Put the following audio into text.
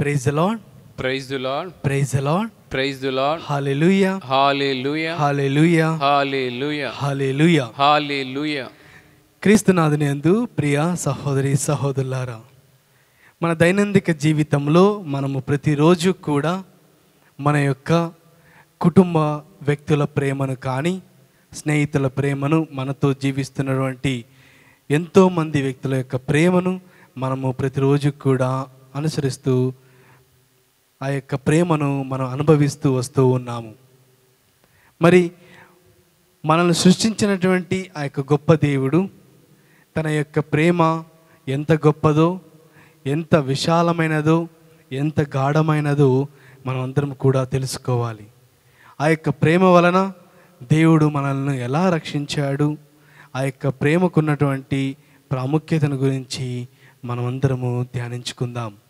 praise lord praise the lord praise lord praise the lord hallelujah hallelujah hallelujah hallelujah hallelujah hallelujah క్రీస్తునాథుని యందు ప్రియ సహోదరి సహోదరులారా మన దైనందిక జీవితంలో మనము ప్రతిరోజు కూడా మన యొక్క కుటుంబ వ్యక్తుల ప్రేమను కానీ స్నేహితుల ప్రేమను మనతో జీవిస్తున్నటువంటి ఎంతోమంది వ్యక్తుల యొక్క ప్రేమను మనము ప్రతిరోజు కూడా అనుసరిస్తూ ఆ యొక్క ప్రేమను మనం అనుభవిస్తూ వస్తూ ఉన్నాము మరి మనల్ని సృష్టించినటువంటి ఆ యొక్క గొప్ప దేవుడు తన యొక్క ప్రేమ ఎంత గొప్పదో ఎంత విశాలమైనదో ఎంత గాఢమైనదో మనం అందరం కూడా తెలుసుకోవాలి ఆ యొక్క ప్రేమ వలన దేవుడు మనల్ని ఎలా రక్షించాడు ఆ యొక్క ప్రేమకున్నటువంటి ప్రాముఖ్యతను గురించి మనమందరము ధ్యానించుకుందాం